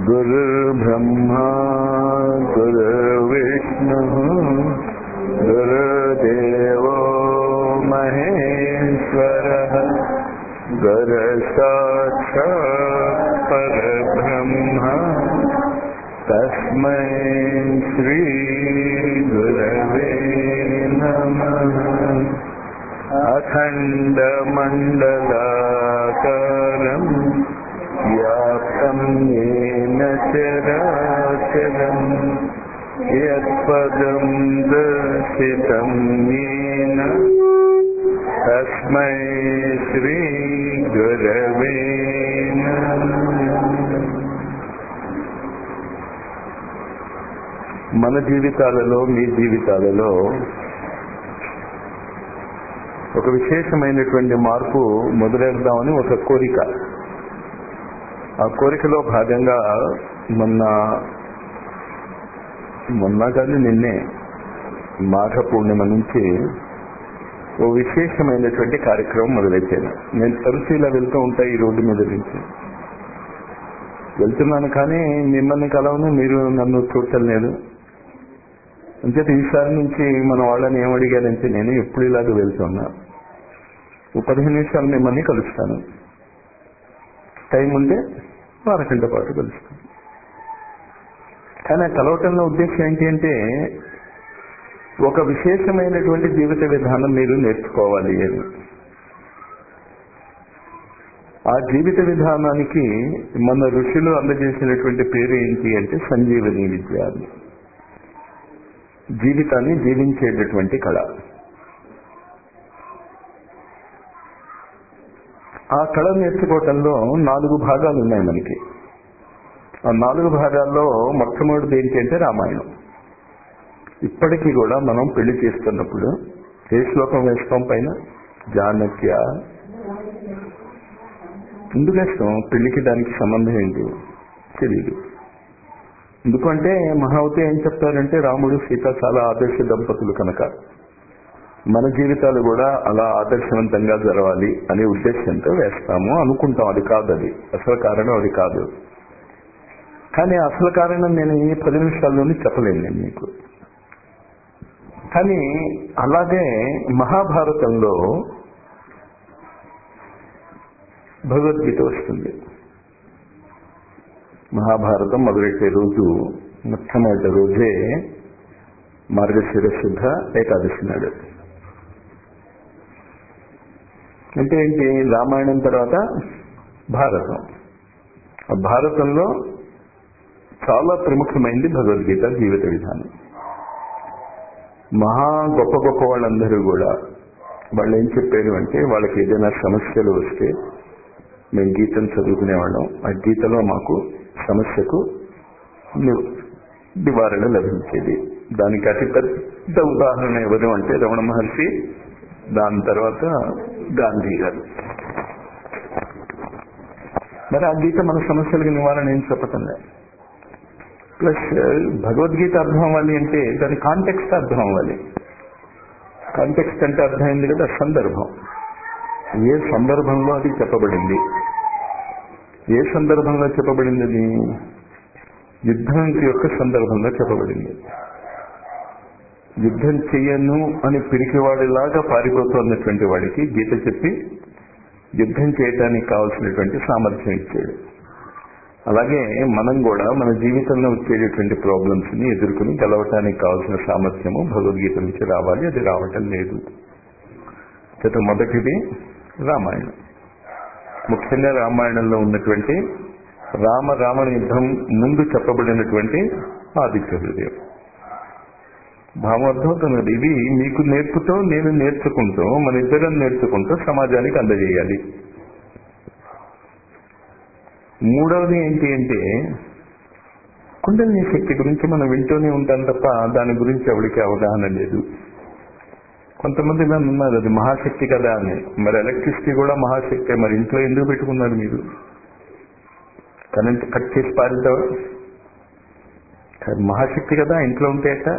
गुरुर्ब्रह्मा गुरुर्विष्णुः गुरुदेवो महेश्वरः गुरुसाक्षात् परब्रह्म तस्मै श्रीगुरवे नमः अखण्डमण्डलाकारम् व्याप्तं येन चराचरम् यत्पदं दर्शितं येन तस्मै श्रीगुरवे మన జీవితాలలో మీ జీవితాలలో ఒక విశేషమైనటువంటి మార్పు మొదలెడదామని ఒక కోరిక ఆ కోరికలో భాగంగా మొన్న మొన్న కాదు నిన్నే మాఘ పూర్ణిమ నుంచి ఓ విశేషమైనటువంటి కార్యక్రమం మొదలెట్టాను నేను తరచు ఇలా వెళ్తూ ఉంటా ఈ రోడ్డు మీద నుంచి వెళ్తున్నాను కానీ మిమ్మల్ని కలవను మీరు నన్ను చూడటం లేదు అంచేత ఈసారి నుంచి మన వాళ్ళని ఏమడిగారంటే నేను ఎప్పుడు ఇలాగ వెళ్తున్నా ఓ పదిహేను నిమిషాలు మిమ్మల్ని కలుస్తాను టైం ఉంటే అరగంట పాటు కలుస్తాను కానీ ఆ కలవటంలో ఉద్దేశం ఏంటి అంటే ఒక విశేషమైనటువంటి జీవిత విధానం మీరు నేర్చుకోవాలి అని ఆ జీవిత విధానానికి మన ఋషులు అందజేసినటువంటి పేరు ఏంటి అంటే సంజీవని విద్య అని జీవితాన్ని జీవించేటటువంటి కళ ఆ కళ నేర్చుకోవటంలో నాలుగు భాగాలు ఉన్నాయి మనకి ఆ నాలుగు భాగాల్లో మొట్టమొదటిది ఏంటి అంటే రామాయణం ఇప్పటికీ కూడా మనం పెళ్లి చేస్తున్నప్పుడు ఏ శ్లోకం వేస్తాం పైన జానక్య ఎందుకు వేస్తాం పెళ్లికి దానికి సంబంధం ఏంటి తెలియదు ఎందుకంటే మహావతి ఏం చెప్తారంటే రాముడు సీత చాలా ఆదర్శ దంపతులు కనుక మన జీవితాలు కూడా అలా ఆదర్శవంతంగా జరగాలి అనే ఉద్దేశంతో వేస్తాము అనుకుంటాం అది కాదు అది అసలు కారణం అది కాదు కానీ అసలు కారణం నేను ఈ పది నిమిషాల్లోనే చెప్పలేను నేను మీకు కానీ అలాగే మహాభారతంలో భగవద్గీత వస్తుంది మహాభారతం మొదలెట్టే రోజు మొట్టమొదటి రోజే మార్గశిర శుద్ధ ఏకాదశి నాడు అంటే ఏంటి రామాయణం తర్వాత భారతం ఆ భారతంలో చాలా ప్రముఖమైంది భగవద్గీత జీవిత విధానం మహా గొప్ప గొప్ప వాళ్ళందరూ కూడా వాళ్ళు ఏం చెప్పారు అంటే వాళ్ళకి ఏదైనా సమస్యలు వస్తే మేము గీతను చదువుకునేవాళ్ళం ఆ గీతలో మాకు సమస్యకు నివారణ లభించేది దానికి అతి పెద్ద ఉదాహరణ ఎవరు అంటే రమణ మహర్షి దాని తర్వాత గాంధీ గారు మరి ఆ గీత మన సమస్యలకు నివారణ ఏం చెప్పటం లేదు ప్లస్ భగవద్గీత అర్థం అవ్వాలి అంటే దాని కాంటెక్స్ట్ అర్థం అవ్వాలి కాంటెక్స్ట్ అంటే అర్థమైంది కదా సందర్భం ఏ సందర్భంలో అది చెప్పబడింది ఏ సందర్భంలో చెప్పబడింది అది యుద్ధం యొక్క సందర్భంలో చెప్పబడింది యుద్ధం చెయ్యను అని పిరికివాడిలాగా పారిపోతున్నటువంటి వాడికి గీత చెప్పి యుద్ధం చేయడానికి కావలసినటువంటి సామర్థ్యం ఇచ్చాడు అలాగే మనం కూడా మన జీవితంలో వచ్చేటటువంటి ప్రాబ్లమ్స్ ని ఎదుర్కొని గెలవటానికి కావాల్సిన సామర్థ్యము భగవద్గీత నుంచి రావాలి అది రావటం లేదు చేత మొదటిది రామాయణం ముఖ్యంగా రామాయణంలో ఉన్నటువంటి రామ రావణ యుద్ధం ముందు చెప్పబడినటువంటి ఆదిత్య హృదయం భావం అర్థమవుతున్నది ఇవి మీకు నేర్పుతూ నేను నేర్చుకుంటూ మన ఇద్దరం నేర్చుకుంటూ సమాజానికి అందజేయాలి మూడవది ఏంటి అంటే కుండలిని శక్తి గురించి మనం వింటూనే ఉంటాం తప్ప దాని గురించి ఎవరికి అవగాహన లేదు కొంతమంది నన్ను ఉన్నారు అది మహాశక్తి కదా అని మరి ఎలక్ట్రిసిటీ కూడా మహాశక్తి మరి ఇంట్లో ఎందుకు పెట్టుకున్నారు మీరు కరెంట్ కట్ చేసి పారిద్దాం మహాశక్తి కదా ఇంట్లో ఉంటే అట్ట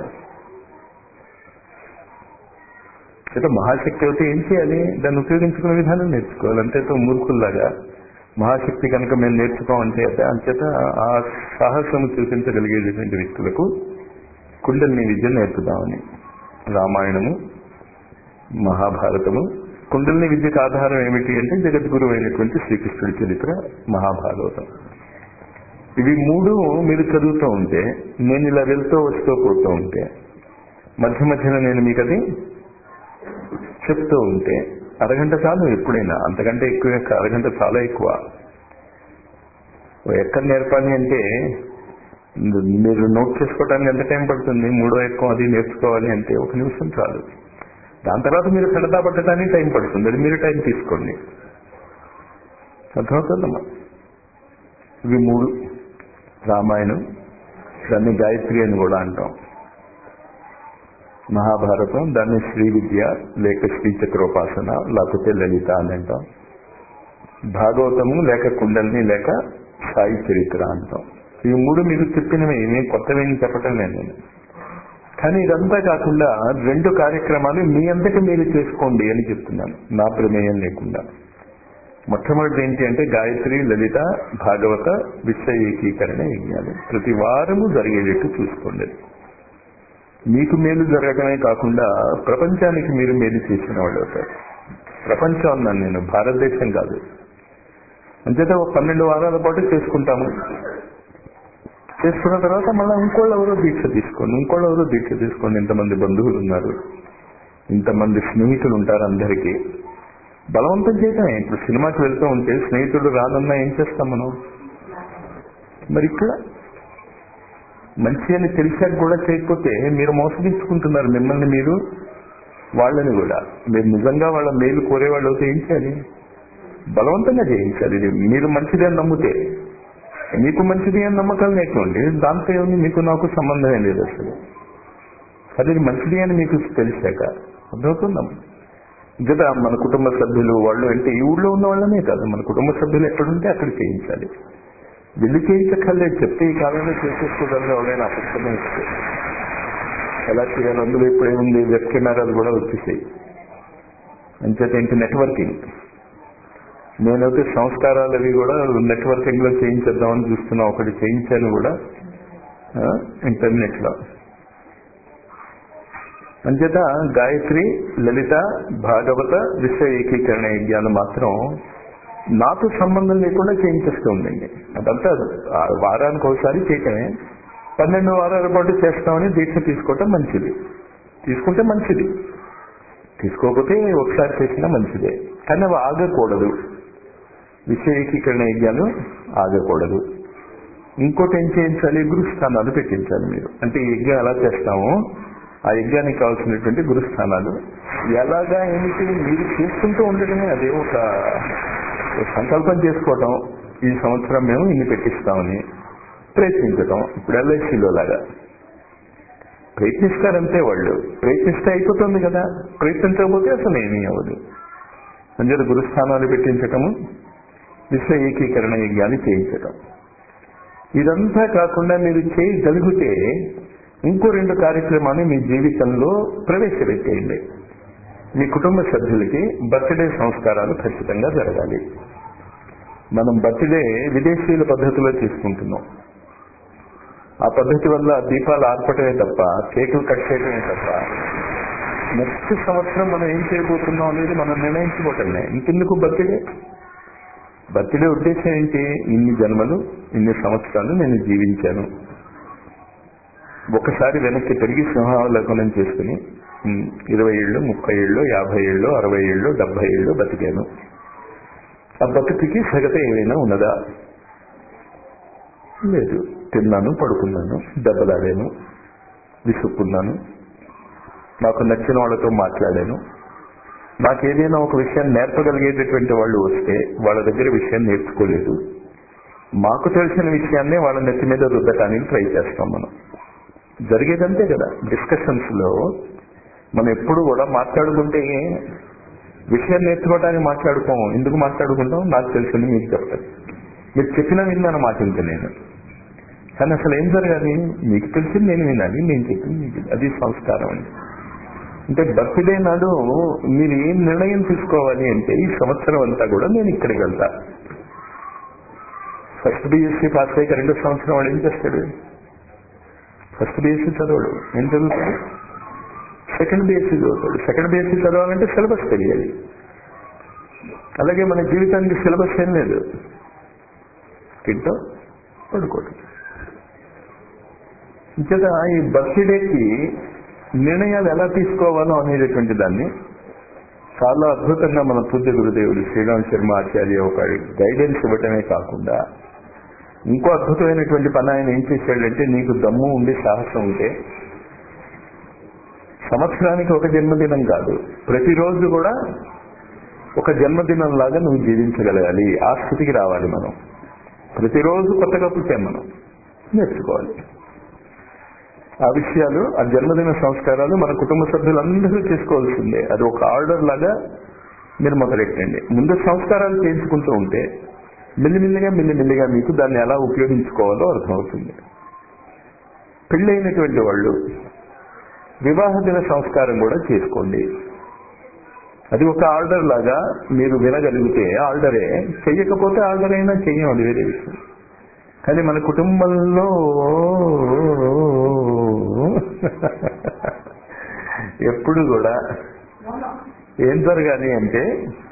అయితే మహాశక్తి అయితే ఏం చేయాలి దాన్ని ఉపయోగించుకునే విధానం నేర్చుకోవాలి అంతేతో మూర్ఖుల్లాగా మహాశక్తి కనుక మేము నేర్చుకోమంటే అంచేత ఆ సాహసము చూపించగలిగేటటువంటి వ్యక్తులకు కుండలిని విద్య నేర్పుదామని రామాయణము మహాభారతము కుండలిని విద్యకు ఆధారం ఏమిటి అంటే జగద్గురు అయినటువంటి శ్రీకృష్ణుడి చరిత్ర మహాభారతం ఇవి మూడు మీరు చదువుతూ ఉంటే నేను ఇలా వెళ్తూ వస్తూ పోతూ ఉంటే మధ్య మధ్యలో నేను మీకు అది చెప్తూ ఉంటే అరగంట చాలు ఎప్పుడైనా అంతకంటే ఎక్కువ అరగంట చాలా ఎక్కువ ఎక్కడ నేర్పాలి అంటే మీరు నోట్ చేసుకోవడానికి ఎంత టైం పడుతుంది మూడో ఎక్కువ అది నేర్చుకోవాలి అంటే ఒక నిమిషం చాలు దాని తర్వాత మీరు సరదా పట్టడానికి టైం పడుతుంది అది మీరు టైం తీసుకోండి అర్థమవుతుందమ్మా ఇవి మూడు రామాయణం దాన్ని గాయత్రి అని కూడా అంటాం మహాభారతం దాన్ని శ్రీ విద్య లేక శ్రీచక్రోపాసన లేకపోతే లలిత అని అంటాం భాగవతము లేక కుండల్ని లేక సాయి చరిత్ర అంటాం ఈ మూడు మీకు చెప్పినవి నేను కొత్తవేమి చెప్పటం లేదు నేను కానీ ఇదంతా కాకుండా రెండు కార్యక్రమాలు మీ అంతటి మీరు చేసుకోండి అని చెప్తున్నాను నా ప్రమేయం లేకుండా మొట్టమొదటి ఏంటి అంటే గాయత్రి లలిత భాగవత విషయ ఏకీకరణ యజ్ఞాలు ప్రతి వారము జరిగేటట్టు చూసుకోండి మీకు మేలు జరగటమే కాకుండా ప్రపంచానికి మీరు మేలు చేసిన వాళ్ళు అవుతారు ప్రపంచం అన్నాను నేను భారతదేశం కాదు అంచేత ఒక పన్నెండు వారాల పాటు చేసుకుంటాము చేసుకున్న తర్వాత మళ్ళీ ఇంకోళ్ళు ఎవరో దీక్ష తీసుకోండి ఇంకోళ్ళు ఎవరో దీక్ష తీసుకోండి ఇంతమంది బంధువులు ఉన్నారు ఇంతమంది స్నేహితులు ఉంటారు అందరికీ బలవంతం చేయటమే ఇప్పుడు సినిమాకి వెళ్తూ ఉంటే స్నేహితుడు రాదన్నా ఏం చేస్తాం మనం మరి ఇక్కడ మంచి అని తెలిసాక కూడా చేయకపోతే మీరు మోసగించుకుంటున్నారు మిమ్మల్ని మీరు వాళ్ళని కూడా మీరు నిజంగా వాళ్ళ మేలు కోరేవాళ్ళు అయితే ఏం చేయాలి బలవంతంగా చేయించాలి ఇది మీరు మంచిది అని నమ్మితే మీకు మంచిది అని నమ్మకాలు నేర్చుకోండి దాంతో ఏమి మీకు నాకు సంబంధమే లేదు అసలు అది మంచిది అని మీకు తెలిసాక అర్థమవుతుందాం కదా మన కుటుంబ సభ్యులు వాళ్ళు అంటే ఈ ఊళ్ళో ఉన్న వాళ్ళనే కాదు మన కుటుంబ సభ్యులు ఎక్కడుంటే అక్కడ చేయించాలి వెళ్ళి చేయించక్కర్లేదు చెప్తే ఈ కాలంలో చేసేసుకోగలరు ఎవరైనా పుస్తకం ఇస్తే ఎలా చేయాలి అందులో ఇప్పుడు ఏముంది వెబ్ కెమెరాలు కూడా వచ్చేసాయి అంచేత ఏంటి నెట్వర్కింగ్ నేనైతే సంస్కారాలు అవి కూడా నెట్వర్కింగ్ లో చేయించేద్దామని చూస్తున్నా ఒకటి చేయించాను కూడా ఇంటర్నెట్ లో అంచేత గాయత్రి లలిత భాగవత విశ్వ ఏకీకరణ యజ్ఞాలు మాత్రం నాతో సంబంధం లేకుండా చేయించేస్తూ ఉండండి అదంతా వారానికి ఒకసారి చేయటమే పన్నెండు వారాల పాటు చేస్తామని దీక్ష తీసుకోవటం మంచిది తీసుకుంటే మంచిది తీసుకోకపోతే ఒకసారి చేసినా మంచిదే కానీ అవి ఆగకూడదు విషయ ఏకీకరణ యజ్ఞాలు ఆగకూడదు ఇంకోటి ఏం చేయించాలి గురుస్థానాలు పెట్టించాలి మీరు అంటే ఈ యజ్ఞం ఎలా చేస్తామో ఆ యజ్ఞానికి కావాల్సినటువంటి గురుస్థానాలు ఎలాగా ఏమిటి మీరు చేసుకుంటూ ఉండటమే అదే ఒక సంకల్పం చేసుకోవటం ఈ సంవత్సరం మేము ఇన్ని పెట్టిస్తామని ప్రయత్నించటం ఇప్పుడు ఎల్ఐసిలో లాగా ప్రయత్నిస్తారంతే వాళ్ళు ప్రయత్నిస్తే అయిపోతుంది కదా ప్రయత్నించకపోతే అసలు ఏమీ అవ్వదు అందరూ గురుస్థానాలు పెట్టించటము విశ్వ ఏకీకరణ యజ్ఞాలు చేయించటం ఇదంతా కాకుండా మీరు చేయగలిగితే ఇంకో రెండు కార్యక్రమాలు మీ జీవితంలో ప్రవేశపెట్టేయండి మీ కుటుంబ సభ్యులకి బర్త్డే సంస్కారాలు ఖచ్చితంగా జరగాలి మనం బర్త్డే విదేశీయుల పద్ధతిలో తీసుకుంటున్నాం ఆ పద్ధతి వల్ల దీపాలు ఆర్పటమే తప్ప కేకులు కట్ చేయటమే తప్ప నెక్స్ట్ సంవత్సరం మనం ఏం చేయబోతున్నాం అనేది మనం నిర్ణయించుకోవటమే ఇంకెందుకు బర్త్డే బర్త్డే ఉద్దేశం ఏంటి ఇన్ని జన్మలు ఇన్ని సంవత్సరాలు నేను జీవించాను ఒకసారి వెనక్కి తిరిగి సింహావలోకనం చేసుకుని ఇరవై ఏళ్ళు ముప్పై ఏళ్ళు యాభై ఏళ్ళు అరవై ఏళ్ళు డెబ్బై ఏళ్ళు బతికాను ఆ బతుకుకి సగత ఏమైనా ఉన్నదా లేదు తిన్నాను పడుకున్నాను దెబ్బలాడాను విసుక్కున్నాను నాకు నచ్చిన వాళ్ళతో మాట్లాడాను నాకు ఏదైనా ఒక విషయం నేర్పగలిగేటటువంటి వాళ్ళు వస్తే వాళ్ళ దగ్గర విషయం నేర్చుకోలేదు మాకు తెలిసిన విషయాన్నే వాళ్ళ నెత్తి మీద రుద్దటానికి ట్రై చేస్తాం మనం జరిగేదంతే కదా డిస్కషన్స్ లో మనం ఎప్పుడు కూడా మాట్లాడుకుంటే విషయం నేర్చుకోవడానికి మాట్లాడుకోము ఎందుకు మాట్లాడుకుంటాం నాకు తెలిసింది మీకు చెప్తాను మీరు చెప్పిన విన్నాను మాట ఇంకా నేను కానీ అసలు ఏం జరగాలి మీకు తెలిసింది నేను వినాలి నేను చెప్పింది మీకు అది సంస్కారం అండి అంటే బర్త్డే నాడు మీరు ఏం నిర్ణయం తీసుకోవాలి అంటే ఈ సంవత్సరం అంతా కూడా నేను ఇక్కడికి వెళ్తా ఫస్ట్ బీఎస్సీ పాస్ అయ్యాక రెండో సంవత్సరం వాడు ఏం చేస్తాడు ఫస్ట్ బీఎస్సీ చదవడు ఏం చదువుతాడు సెకండ్ బీఎస్సీ చదువుతాడు సెకండ్ బీఎస్సీ చదవాలంటే సిలబస్ తెలియాలి అలాగే మన జీవితానికి సిలబస్ ఏం లేదు తింటూ పడుకోవడం ఇంచేత ఈ బర్త్డేకి నిర్ణయాలు ఎలా తీసుకోవాలో అనేటటువంటి దాన్ని చాలా అద్భుతంగా మన పూజ్య గురుదేవుడు శ్రీరామ్ శర్మ ఆచార్య ఒక గైడెన్స్ ఇవ్వటమే కాకుండా ఇంకో అద్భుతమైనటువంటి పని ఆయన ఏం చేశాడంటే నీకు దమ్ము ఉండి సాహసం ఉంటే సంవత్సరానికి ఒక జన్మదినం కాదు ప్రతిరోజు కూడా ఒక జన్మదినం లాగా నువ్వు జీవించగలగాలి ఆ స్థితికి రావాలి మనం ప్రతిరోజు కొత్తగా పుట్టాం మనం నేర్చుకోవాలి ఆ విషయాలు ఆ జన్మదిన సంస్కారాలు మన కుటుంబ సభ్యులందరూ చేసుకోవాల్సిందే అది ఒక ఆర్డర్ లాగా మీరు మొదలెట్టండి ముందు సంస్కారాలు చేయించుకుంటూ ఉంటే మెల్లిమెల్లిగా మెల్లిమెల్లిగా మీకు దాన్ని ఎలా ఉపయోగించుకోవాలో అర్థమవుతుంది పెళ్ళైనటువంటి వాళ్ళు వివాహ దిన సంస్కారం కూడా చేసుకోండి అది ఒక ఆర్డర్ లాగా మీరు వినగలిగితే ఆర్డరే చెయ్యకపోతే ఆర్డర్ అయినా చెయ్యం అది వేరే విషయం కానీ మన కుటుంబంలో ఎప్పుడు కూడా ఏం జరగాలి అంటే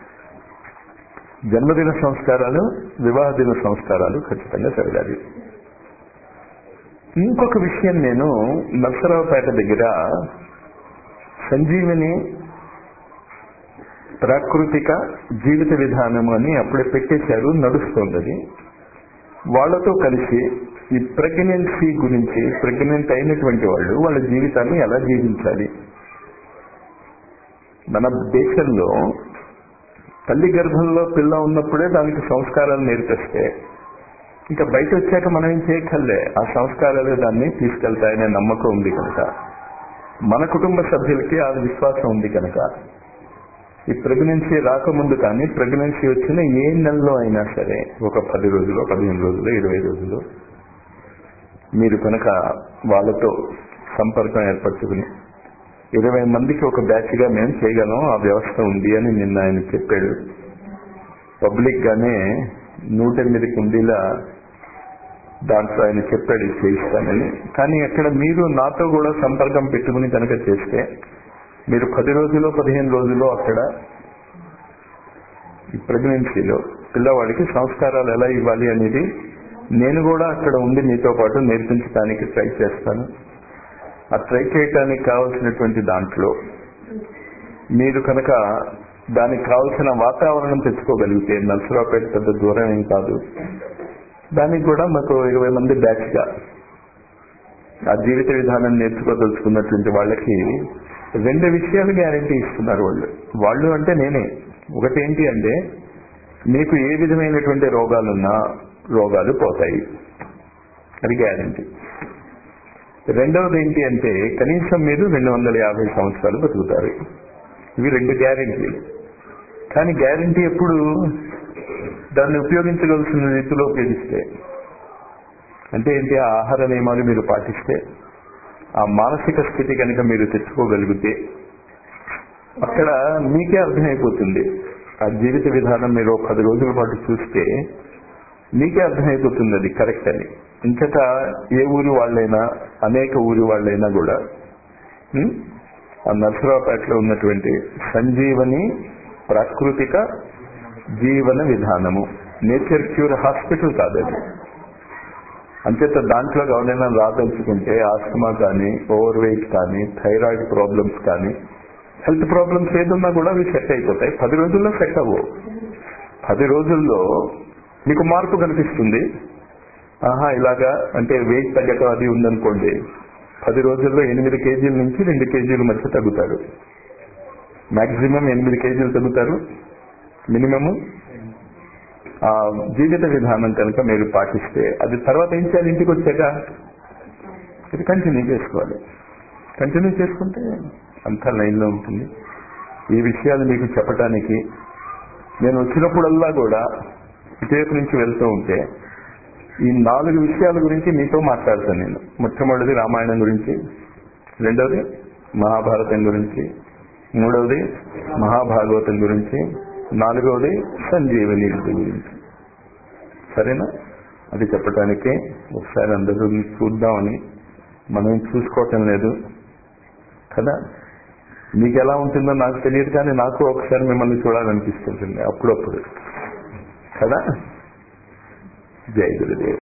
జన్మదిన సంస్కారాలు వివాహ దిన సంస్కారాలు ఖచ్చితంగా జరగాలి ఇంకొక విషయం నేను నర్సరావుపేట దగ్గర సంజీవిని ప్రాకృతిక జీవిత విధానం అని అప్పుడే పెట్టేశారు నడుస్తుంది వాళ్లతో కలిసి ఈ ప్రెగ్నెన్సీ గురించి ప్రెగ్నెంట్ అయినటువంటి వాళ్ళు వాళ్ళ జీవితాన్ని ఎలా జీవించాలి మన దేశంలో తల్లి గర్భంలో పిల్ల ఉన్నప్పుడే దానికి సంస్కారాలు నేర్పిస్తే ఇంకా బయట వచ్చాక మనం ఏం చేయక్కర్లే ఆ సంస్కారాలు దాన్ని తీసుకెళ్తాయనే నమ్మకం ఉంది కనుక మన కుటుంబ సభ్యులకి ఆ విశ్వాసం ఉంది కనుక ఈ ప్రెగ్నెన్సీ రాకముందు కానీ ప్రెగ్నెన్సీ వచ్చిన ఏ నెలలో అయినా సరే ఒక పది రోజులు పదిహేను రోజులు ఇరవై రోజులు మీరు కనుక వాళ్ళతో సంపర్కం ఏర్పరచుకుని ఇరవై మందికి ఒక బ్యాచ్ గా మేము చేయగలం ఆ వ్యవస్థ ఉంది అని నిన్న ఆయన చెప్పాడు పబ్లిక్ గానే నూట ఎనిమిది కుండీల దాంట్లో ఆయన చెప్పాడు ఇది చేయిస్తానని కానీ అక్కడ మీరు నాతో కూడా సంపర్కం పెట్టుకుని కనుక చేస్తే మీరు పది రోజులు పదిహేను రోజులు అక్కడ ఈ ప్రెగ్నెన్సీలో పిల్లవాడికి సంస్కారాలు ఎలా ఇవ్వాలి అనేది నేను కూడా అక్కడ ఉండి మీతో పాటు నేర్పించడానికి ట్రై చేస్తాను ఆ ట్రై చేయడానికి కావలసినటువంటి దాంట్లో మీరు కనుక దానికి కావలసిన వాతావరణం తెచ్చుకోగలిగితే నర్సరావుపేట పెద్ద దూరం ఏం కాదు దానికి కూడా మాకు ఇరవై మంది బ్యాచ్ గా ఆ జీవిత విధానం నేర్చుకోదలుచుకున్నటువంటి వాళ్ళకి రెండు విషయాలు గ్యారంటీ ఇస్తున్నారు వాళ్ళు వాళ్ళు అంటే నేనే ఒకటి ఏంటి అంటే మీకు ఏ విధమైనటువంటి రోగాలున్నా రోగాలు పోతాయి అది గ్యారంటీ రెండవది ఏంటి అంటే కనీసం మీరు రెండు వందల యాభై సంవత్సరాలు బతుకుతారు ఇవి రెండు గ్యారంటీలు కానీ గ్యారంటీ ఎప్పుడు దాన్ని ఉపయోగించవలసిన రీతిలో ఉపయోగిస్తే అంటే ఏంటి ఆ ఆహార నియమాలు మీరు పాటిస్తే ఆ మానసిక స్థితి కనుక మీరు తెచ్చుకోగలిగితే అక్కడ మీకే అర్థమైపోతుంది ఆ జీవిత విధానం మీరు పది రోజుల పాటు చూస్తే మీకే అర్థమైపోతుంది అది కరెక్ట్ అని ఇంకట ఏ ఊరి వాళ్ళైనా అనేక ఊరి వాళ్ళైనా కూడా ఉం? ఆ నర్సరావుపేటలో ఉన్నటువంటి సంజీవని ప్రాకృతిక జీవన విధానము నేచర్ క్యూర్ హాస్పిటల్ కాదు అది అంచేత దాంట్లో ఎవరైనా రాదలుచుకుంటే ఆస్తమా కానీ ఓవర్ వెయిట్ కానీ థైరాయిడ్ ప్రాబ్లమ్స్ కానీ హెల్త్ ప్రాబ్లమ్స్ ఏదున్నా కూడా అవి సెట్ అయిపోతాయి పది రోజుల్లో సెట్ అవ్వవు పది రోజుల్లో మీకు మార్పు కనిపిస్తుంది ఆహా ఇలాగా అంటే వెయిట్ తగ్గటం అది ఉందనుకోండి పది రోజుల్లో ఎనిమిది కేజీల నుంచి రెండు కేజీల మధ్య తగ్గుతారు మాక్సిమం ఎనిమిది కేజీలు తగ్గుతారు మినిమము ఆ జీవిత విధానం కనుక మీరు పాటిస్తే అది తర్వాత ఏం చేయాలి ఇంటికి వచ్చాక ఇది కంటిన్యూ చేసుకోవాలి కంటిన్యూ చేసుకుంటే అంతా లైన్లో ఉంటుంది ఈ విషయాలు మీకు చెప్పడానికి నేను వచ్చినప్పుడల్లా కూడా ఇటువైపు నుంచి వెళ్తూ ఉంటే ఈ నాలుగు విషయాల గురించి మీతో మాట్లాడతాను నేను మొట్టమొదటిది రామాయణం గురించి రెండవది మహాభారతం గురించి మూడవది మహాభాగవతం గురించి నాలుగవది సంజీవని గురించి సరేనా అది చెప్పడానికే ఒకసారి అందరూ చూద్దామని మనం చూసుకోవటం లేదు కదా మీకు ఎలా ఉంటుందో నాకు తెలియదు కానీ నాకు ఒకసారి మిమ్మల్ని చూడాలనిపిస్తుంటుంది అప్పుడప్పుడు కదా జై గురుదేవ్